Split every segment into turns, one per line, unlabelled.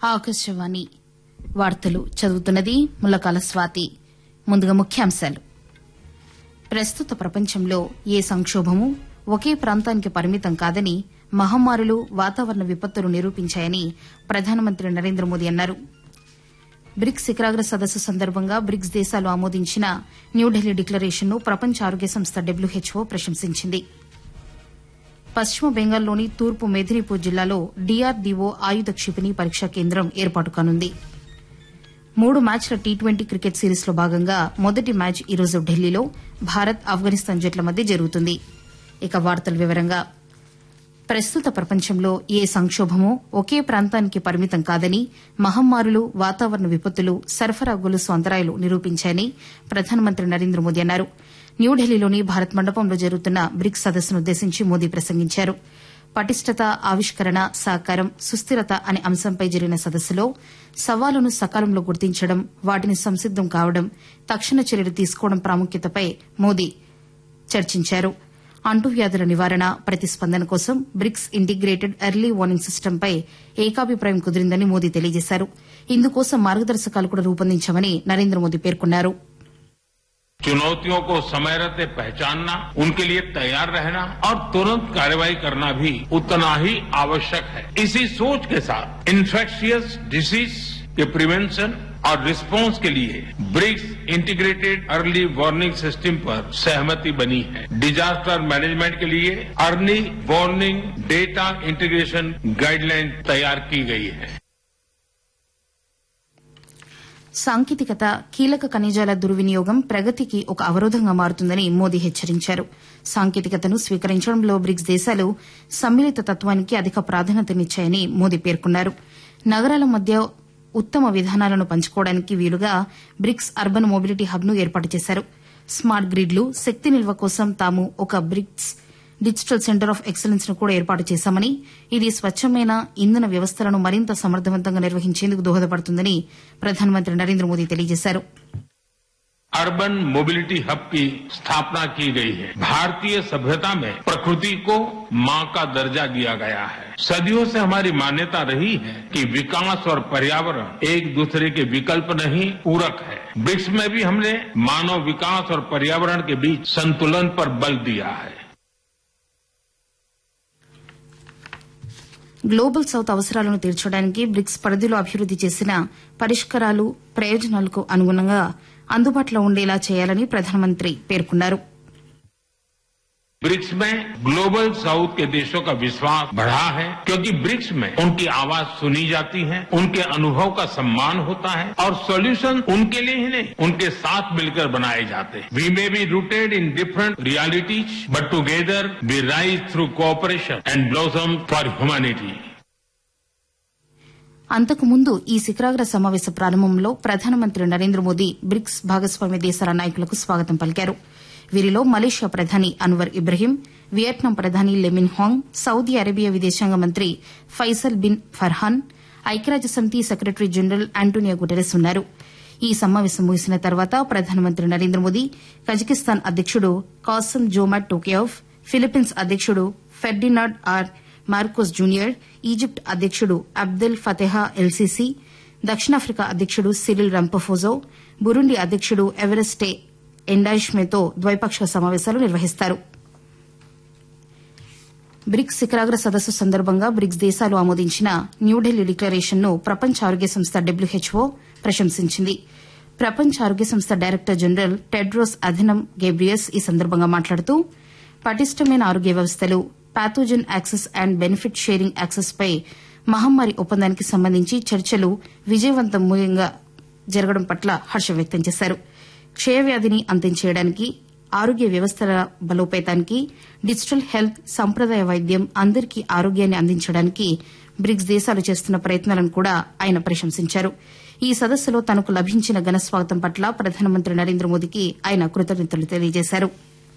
ఆకాశవాణి వార్తలు చదువుతున్నది ముల్లకాల స్వాతి ముందుగా ముఖ్యాంశాలు ప్రస్తుత ప్రపంచంలో ఏ సంక్షోభము ఒకే ప్రాంతానికి పరిమితం కాదని మహమ్మారులు వాతావరణ విపత్తులు నిరూపించాయని ప్రధానమంత్రి నరేంద్ర మోదీ అన్నారు బ్రిక్స్ శిఖరాగ్ర సదస్సు సందర్భంగా బ్రిక్స్ దేశాలు ఆమోదించిన న్యూఢిల్లీ డిక్లరేషన్ను ప్రపంచ ఆరోగ్య సంస్థ డబ్ల్యూహెచ్ఓ ప్రశంసించింది పశ్చిమ బెంగాల్లోని తూర్పు మేదినీపూర్ జిల్లాలో డీఆర్డీఓ ఆయుధ క్షిపణి పరీక్షా కేంద్రం ఏర్పాటు కానుంది మూడు మ్యాచ్ల టీ ట్వంటీ క్రికెట్ సిరీస్లో భాగంగా మొదటి మ్యాచ్ ఈరోజు ఢిల్లీలో భారత్ ఆఫ్ఘనిస్తాన్ జట్ల మధ్య జరుగుతుంది ఇక వార్తల వివరంగా ప్రస్తుత ప్రపంచంలో ఏ సంక్షోభమో ఒకే ప్రాంతానికి పరిమితం కాదని మహమ్మారులు వాతావరణ విపత్తులు సరఫరా గొలుసు అంతరాయాలు నిరూపించాయని ప్రధానమంత్రి నరేంద్ర మోదీ అన్నారు న్యూఢిల్లీలోని భారత్ మండపంలో జరుగుతున్న బ్రిక్స్ సదస్సును ఉద్దేశించి మోదీ ప్రసంగించారు పటిష్టత ఆవిష్కరణ సహకారం సుస్థిరత అనే అంశంపై జరిగిన సదస్సులో సవాలును సకాలంలో గుర్తించడం వాటిని సంసిద్దం కావడం తక్షణ చర్యలు తీసుకోవడం ప్రాముఖ్యతపై మోదీ చర్చించారు అంటువ్యాధుల నివారణ ప్రతిస్పందన కోసం బ్రిక్స్ ఇంటిగ్రేటెడ్ ఎర్లీ వార్నింగ్ సిస్టంపై ఏకాభిప్రాయం కుదిరిందని మోదీ తెలియజేశారు ఇందుకోసం మార్గదర్శకాలు కూడా రూపొందించామని నరేంద్ర మోదీ పేర్కొన్నారు
चुनौतियों को समय रहते पहचानना उनके लिए तैयार रहना और तुरंत कार्रवाई करना भी उतना ही आवश्यक है इसी सोच के साथ इन्फेक्शियस डिसीज के प्रिवेंशन और रिस्पांस के लिए BRICS integrated early warning system पर सहमति बनी है डिजास्टर मैनेजमेंट के लिए early warning data integration guideline तैयार की गई है
సాంకేతికత కీలక ఖనిజాల దుర్వినియోగం ప్రగతికి ఒక అవరోధంగా మారుతుందని మోదీ హెచ్చరించారు సాంకేతికతను స్వీకరించడంలో బ్రిక్స్ దేశాలు సమ్మిళిత తత్వానికి అధిక ప్రాధాన్యతనిచ్చాయని మోదీ పేర్కొన్నారు నగరాల మధ్య ఉత్తమ విధానాలను పంచుకోవడానికి వీలుగా బ్రిక్స్ అర్బన్ మొబిలిటీ హబ్ను ఏర్పాటు చేశారు స్మార్ట్ గ్రిడ్లు శక్తి నిల్వ కోసం తాము ఒక BRICS digital centre of excellence ను కూడా ఏర్పాటు చేశామని ఇది స్వచ్చమైన ఇంధన వ్యవస్థలను మరింత సమర్థవంతంగా నిర్వహించేందుకు దోహదపడుతుందని ప్రధానమంత్రి నరేంద్ర మోదీ తెలియజేశారు
अर्बन मोबिलिटी हब की स्थापना की गई है भारतीय सभ्यता में प्रकृति को मां का दर्जा दिया गया है सदियों से हमारी मान्यता रही है कि विकास और पर्यावरण एक दूसरे के विकल्प नहीं पूरक है ब्रिक्स में भी हमने मानव विकास और पर्यावरण के बीच संतुलन पर बल दिया है
గ్లోబల్ సౌత్ అవసరాలను తీర్చడానికి బ్రిక్స్ పరిధిలో అభివృద్ది చేసిన పరిష్కారాలు ప్రయోజనాలకు అనుగుణంగా అందుబాటులో ఉండేలా చేయాలని ప్రధానమంత్రి పేర్కొన్నారు
ब्रिक्स में ग्लोबल साउथ के देशों का विश्वास बढ़ा है क्योंकि ब्रिक्स में उनकी आवाज सुनी जाती है उनके अनुभव का सम्मान होता है और सॉल्यूशन उनके लिए ही नहीं उनके साथ मिलकर बनाए जाते हैं we may be rooted in different realities but together we rise through cooperation and blossom for humanity
అంతకుముందు ఈ శిఖరాగ్ర సమావేశ ప్రారంభంలో ప్రధానమంత్రి నరేంద్ర మోదీ బ్రిక్స్ భాగస్వామ్య దేశాల నాయకులకు స్వాగతం పలికారు వీరిలో మలేషియా ప్రధాని అన్వర్ ఇబ్రహీం వియత్నాం ప్రధాని లెమిన్ హాంగ్ సౌదీ అరేబియా విదేశాంగ మంత్రి ఫైసల్ బిన్ ఫర్హాన్ ఐక్యరాజ్య సమితి సెక్రటరీ జనరల్ ఆంటోనియో గుటెరస్ ఉన్నారు ఈ సమావేశం ముగిసిన తర్వాత ప్రధానమంత్రి నరేంద్ర మోదీ కజకిస్తాన్ అధ్యకుడు కాసమ్ జోమాట్ టోకియోవ్ ఫిలిప్పీన్స్ అధ్యకుడు Ferdinand R Marcos junior Egypt అధ్యకుడు అబ్దెల్ ఫతెహా ఎల్సీసీ దక్షిణాఫ్రికా అధ్యకుడు సిరిల్ రంపఫోజో బురుండి అధ్యకుడు ఎవరెస్టే ఎండాయిష్మేతో ద్వైపాక్షిక సమావేశాలు నిర్వహిస్తారు బ్రిక్స్ శిఖరాగ్ర సదస్సు సందర్భంగా బ్రిక్స్ దేశాలు ఆమోదించిన న్యూఢిల్లీ డిక్లరేషన్ను ప్రపంచ ఆరోగ్య సంస్థ డబ్ల్యూహెచ్ఓ ప్రశంసించింది ప్రపంచ ఆరోగ్య సంస్థ director general Tedros Adhanom Ghebreyesus ఈ సందర్భంగా మాట్లాడుతూ పటిష్టమైన ఆరోగ్య వ్యవస్థలు pathogen access and benefit sharing access పై మహమ్మారి ఒప్పందానికి సంబంధించి చర్చలు విజయవంతంగా జరగడం పట్ల హర్షం వ్యక్తం చేశారు క్షయవ్యాధిని అంతం చేయడానికి ఆరోగ్య వ్యవస్థల బలోపేతానికి డిజిటల్ హెల్త్ సంప్రదాయ వైద్యం అందరికీ ఆరోగ్యాన్ని అందించడానికి బ్రిక్స్ దేశాలు చేస్తున్న ప్రయత్నాలను కూడా ఆయన ప్రశంసించారు ఈ సదస్సులో తనకు లభించిన ఘన స్వాగతం పట్ల ప్రధానమంత్రి నరేంద్ర మోదీకి ఆయన కృతజ్ఞతలు తెలియజేశారు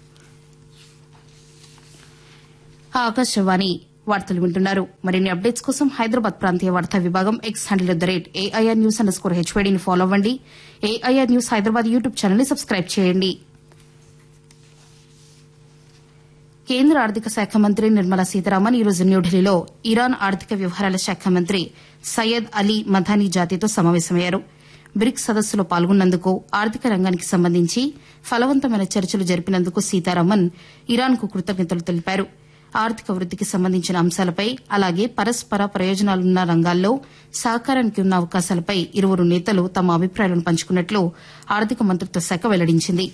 ఆకాశవాణి వార్తలు వింటున్నారు మరిన్ని అప్డేట్స్ కోసం హైదరాబాద్ ప్రాంతీయ వార్తా విభాగం X handle at the rate AIR news underscore హెచ్వైడీని ఫాలో అవ్వండి AIR news Hyderabad YouTube channel ని సబ్స్క్రైబ్ చేయండి కేంద్ర ఆర్థిక శాఖ మంత్రి నిర్మలా సీతారామన్ ఈరోజు న్యూఢిల్లీలో ఇరాన్ ఆర్థిక వ్యవహారాల శాఖ మంత్రి సయ్యద్ అలీ మధానీ జాతితో సమావేశమయ్యారు బ్రిక్స్ సదస్సులో పాల్గొన్నందుకు ఆర్థిక రంగానికి సంబంధించి ఫలవంతమైన చర్చలు జరిపినందుకు సీతారామన్ ఇరాన్కు కృతజ్ఞతలు తెలిపారు ఆర్థిక వృద్దికి సంబంధించిన అంశాలపై అలాగే పరస్పర ప్రయోజనాలున్న రంగాల్లో సహకారానికి ఉన్న అవకాశాలపై ఇరువురు నేతలు తమ అభిప్రాయాలను పంచుకున్నట్లు ఆర్థిక మంత్రిత్వ శాఖ వెల్లడించింది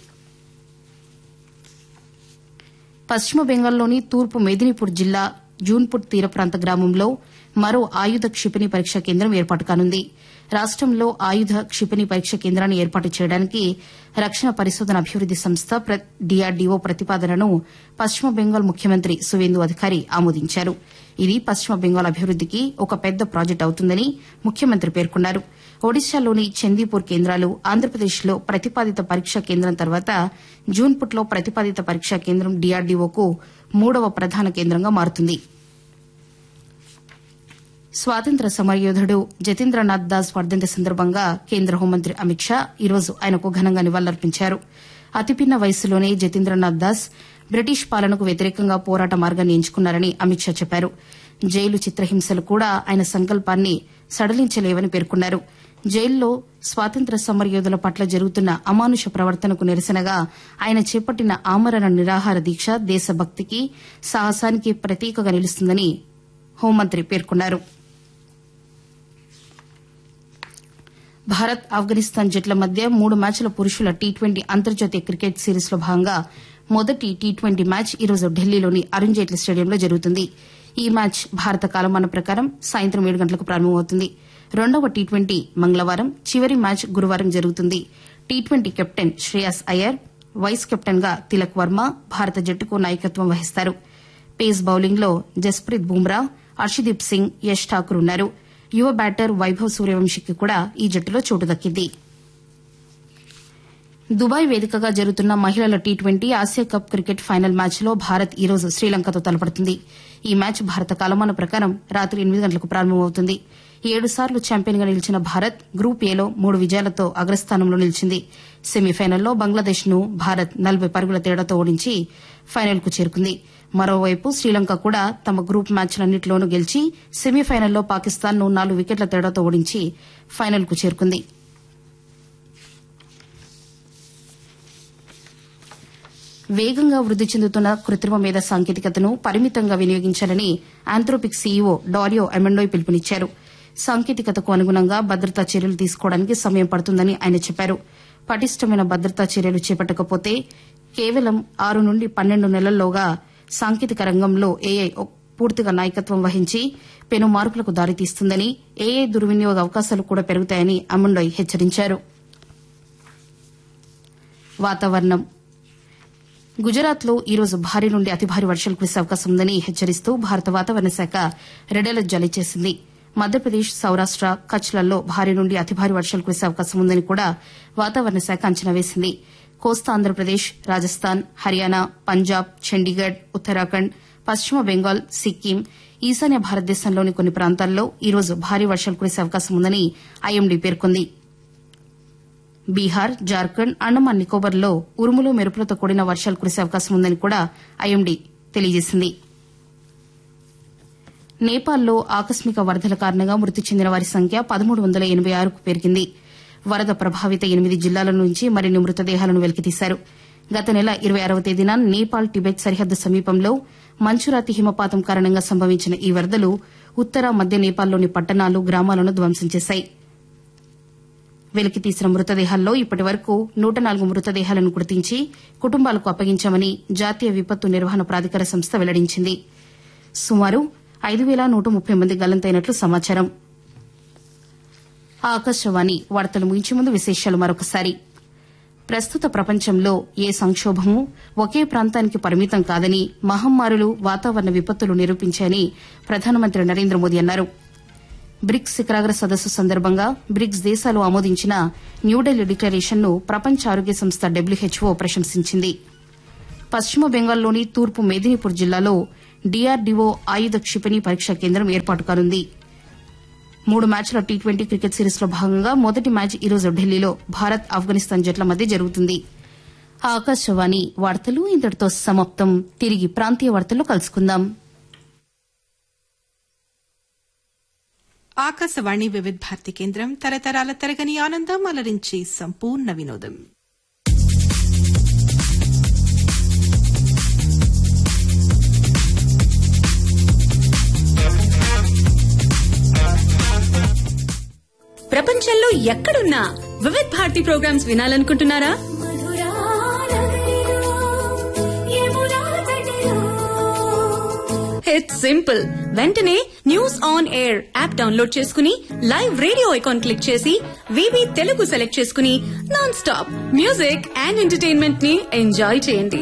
పశ్చిమ బెంగాల్లోని తూర్పు మేదినీపూర్ జిల్లా జూన్పుట్ తీర ప్రాంత గ్రామంలో మరో ఆయుధ క్షిపణి పరీక్షా కేంద్రం ఏర్పాటు కానుంది రాష్టంలో ఆయుధ క్షిపణి పరీక్ష కేంద్రాన్ని ఏర్పాటు చేయడానికి రక్షణ పరిశోధన అభివృద్ది సంస్థ డీఆర్డీఓ ప్రతిపాదనను పశ్చిమ బెంగాల్ ముఖ్యమంత్రి సువేందు అధికారి ఆమోదించారు ఇది పశ్చిమ బెంగాల్ అభివృద్దికి ఒక పెద్ద ప్రాజెక్టు అవుతుందని ముఖ్యమంత్రి పేర్కొన్నారు ఒడిశాలోని చందీపూర్ కేంద్రాలు ఆంధ్రప్రదేశ్లో ప్రతిపాదిత పరీక్షా కేంద్రం తర్వాత జూన్పుట్లో ప్రతిపాదిత పరీక్షా కేంద్రం డీఆర్డీఓకు మూడవ ప్రధాన కేంద్రంగా మారుతుంది స్వాతంత్ర సమరయోధుడు జతీంద్రనాథ్ దాస్ వర్ధంతి సందర్భంగా కేంద్ర హోంమంత్రి అమిత్ షా ఈరోజు ఆయనకు ఘనంగా నివాళులర్పించారు అతిపిన్న వయసులోనే జతీంద్రనాథ్ దాస్ బ్రిటిష్ పాలనకు వ్యతిరేకంగా పోరాట మార్గాన్ని ఎంచుకున్నారని అమిత్ షా చెప్పారు జైలు చిత్రహింసలు కూడా ఆయన సంకల్పాన్ని సడలించలేవని పేర్కొన్నారు జైల్లో స్వాతంత్ర సమరయోధుల పట్ల జరుగుతున్న అమానుష ప్రవర్తనకు నిరసనగా ఆయన చేపట్టిన ఆమరణ నిరాహార దీక్ష దేశభక్తికి సాహసానికి ప్రతీకగా నిలుస్తుందని హోంమంత్రి పేర్కొన్నారు భారత్ ఆఫ్ఘనిస్తాన్ జట్ల మధ్య మూడు మ్యాచ్ల పురుషుల టీ ట్వంటీ అంతర్జాతీయ క్రికెట్ సిరీస్లో భాగంగా మొదటి టీ ట్వంటీ మ్యాచ్ ఈరోజు ఢిల్లీలోని అరుణ్ జైట్లీ స్టేడియంలో జరుగుతుంది ఈ మ్యాచ్ భారత కాలమాన ప్రకారం సాయంత్రం ఏడు గంటలకు ప్రారంభమవుతుంది రెండవ టీ ట్వంటీ మంగళవారం చివరి మ్యాచ్ గురువారం జరుగుతుంది T twenty captain Shreyas Iyer vice captain గా తిలక్ వర్మ భారత జట్టుకు నాయకత్వం వహిస్తారు పేస్ బౌలింగ్లో జస్ప్రీత్ బుమ్రా హర్షదీప్ సింగ్ యష్ ఠాకూర్ ఉన్నారు యువ బ్యాటర్ వైభవ్ సూర్యవంశీకి కూడా ఈ జట్టులో చోటు దక్కింది దుబాయ్ వేదికగా జరుగుతున్న మహిళల T twenty Asia cup cricket final మ్యాచ్లో భారత్ ఈ రోజు శ్రీలంకతో తలపడుతుంది ఈ మ్యాచ్ భారత కాలమాన ప్రకారం రాత్రి ఎనిమిది గంటలకు ప్రారంభమవుతుంది ఏడు సార్లు ఛాంపియన్గా నిలిచిన భారత్ గ్రూప్ ఏలో మూడు విజయాలతో అగ్రస్థానంలో నిలిచింది సెమీఫైనల్లో బంగ్లాదేశ్ ను భారత్ నలభై పరుగుల తేడాతో ఓడించి ఫైనల్కు చేరుకుంది మరోవైపు శ్రీలంక కూడా తమ గ్రూప్ మ్యాచ్లన్నింటిలోనూ గెలిచి సెమీఫైనల్లో పాకిస్తాన్ ను నాలుగు వికెట్ల తేడాతో ఓడించి ఫైనల్కు చేరుకుంది వేగంగా వృద్ది చెందుతున్న కృత్రిమ మేధ సాంకేతికతను పరిమితంగా వినియోగించాలని ఆంథ్రోపిక్ సీఈఓ డారియో ఎమెండోయ్ పిలుపునిచ్చారు సాంకేతికతకు అనుగుణంగా భద్రతా చర్యలు తీసుకోవడానికి సమయం పడుతుందని ఆయన చెప్పారు పటిష్టమైన భద్రతా చర్యలు చేపట్టకపోతే కేవలం ఆరు నుండి పన్నెండు నెలల్లోగా సాంకేతిక రంగంలో ఏఐ పూర్తిగా నాయకత్వం వహించి పెను మార్పులకు దారితీస్తుందని ఏఐ దుర్వినియోగ అవకాశాలు కూడా పెరుగుతాయని అమండోయ్ హెచ్చరించారు వాతావరణం గుజరాత్లో ఈరోజు భారీ నుండి అతి భారీ వర్షాలు కురిసే అవకాశం ఉందని హెచ్చరిస్తూ భారత వాతావరణ శాఖ రెడ్ అలర్ట్ జారీ చేసింది మధ్యప్రదేశ్ సౌరాష్ట కచ్లలో భారీ నుండి అతి భారీ వర్షాలు కురిసే అవకాశం ఉందని కూడా వాతావరణ శాఖ అంచనా వేసింది కోస్తా ఆంధ్రప్రదేశ్ రాజస్థాన్ హర్యానా పంజాబ్ చండీగఢ్ ఉత్తరాఖండ్ పశ్చిమ బెంగాల్ సిక్కిం ఈశాన్య భారతదేశంలోని కొన్ని ప్రాంతాల్లో ఈరోజు భారీ వర్షాలు కురిసే అవకాశం ఉందని ఐఎండీ పేర్కొంది బీహార్ జార్ఖండ్ అండమాన్ నికోబార్లో ఉరుములు మెరుపులతో కూడిన వర్షాలు కురిసే అవకాశం ఉందని కూడా ఐఎండీ తెలియజేసింది నేపాల్లో ఆకస్మిక వరదల కారణంగా మృతి చెందిన వారి సంఖ్య పదమూడు వందల ఎనబై ఆరుకు పెరిగింది వరద ప్రభావిత ఎనిమిది జిల్లాల నుంచి మరిన్ని మృతదేహాలను వెలికితీశారు గత నెల ఇరవై ఆరవ తేదీన నేపాల్ టిబెట్ సరిహద్దు సమీపంలో మంచురాతి హిమపాతం కారణంగా సంభవించిన ఈ వరదలు ఉత్తర మధ్య నేపాల్లోని పట్టణాలు గ్రామాలను ధ్వంసం చేశాయి వెలికితీసిన మృతదేహాల్లో ఇప్పటి వరకు నూట నాలుగు మృతదేహాలను గుర్తించి కుటుంబాలకు అప్పగించామని జాతీయ విపత్తు నిర్వహణ ప్రాధికార సంస్థ వెల్లడించింది సుమారు ఐదు వేల నూట ముప్పై మంది గల్లంతైనట్లు సమాచారం ఆకాశవాణి వార్తలు ముగించే ముందు విశేషాలు మరొకసారి ప్రస్తుత ప్రపంచంలో ఏ సంక్షోభము ఒకే ప్రాంతానికి పరిమితం కాదని మహమ్మారులు వాతావరణ విపత్తులు నిరూపించాయని ప్రధానమంత్రి నరేంద్ర మోదీ అన్నారు బ్రిక్స్ శిఖరాగ్ర సదస్సు సందర్భంగా బ్రిక్స్ దేశాలు ఆమోదించిన న్యూఢిల్లీ డిక్లరేషన్ను ప్రపంచ ఆరోగ్య సంస్థ డబ్ల్యూహెచ్ఓ ప్రశంసించింది పశ్చిమ బెంగాల్లోని తూర్పు మేదినీపూర్ జిల్లాలో డీఆర్డీఓ ఆయుధ క్షిపణి పరీక్షా కేంద్రం ఏర్పాటు కానుంది మూడు మ్యాచ్ల టీ ట్వంటీ క్రికెట్ సిరీస్లో భాగంగా మొదటి మ్యాచ్ ఈరోజు ఢిల్లీలో భారత్ ఆఫ్ఘనిస్తాన్ జట్ల మధ్య జరుగుతుంది ఆకాశవాణి వార్తలు ఇంతటితో సమాప్తం తిరిగి ప్రాంతీయ వార్తల్లో కలుసుకుందాం
ఆకాశవాణి వివిధ భారతి కేంద్రం తరతరాల తరగని ఆనందం అలరించి సంపూర్ణ వినోదం
ప్రపంచంలో ఎక్కడున్నా వివిధ్ భారతి ప్రోగ్రామ్స్ వినాలనుకుంటున్నారా ఇట్స్ సింపుల్ వెంటనే news on air app download చేసుకుని లైవ్ రేడియో ఐకాన్ క్లిక్ చేసి వివి తెలుగు సెలెక్ట్ చేసుకుని non stop music and entertainment ని ఎంజాయ్ చేయండి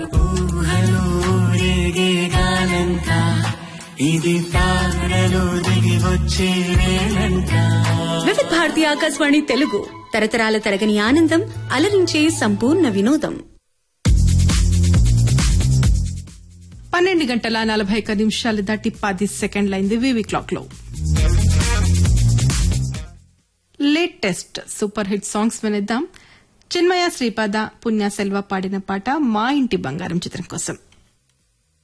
ఇది తారలు దిగి వచ్చే వేళంట
వివిధ్ భారతి ఆకాశవాణి తెలుగు తరతరాల తరగని ఆనందం అలరించే సంపూర్ణ వినోదం
పన్నెండు గంటల నలభై ఒక్క నిమిషాలు దాటి పది సెకండ్లైంది వివి క్లాక్ లో లేటెస్ట్ సూపర్ హిట్ సాంగ్స్ వినిద్దాం చిన్మయ శ్రీపాద పుణ్య సెల్వ పాడిన పాట మా ఇంటి బంగారం చిత్రం కోసం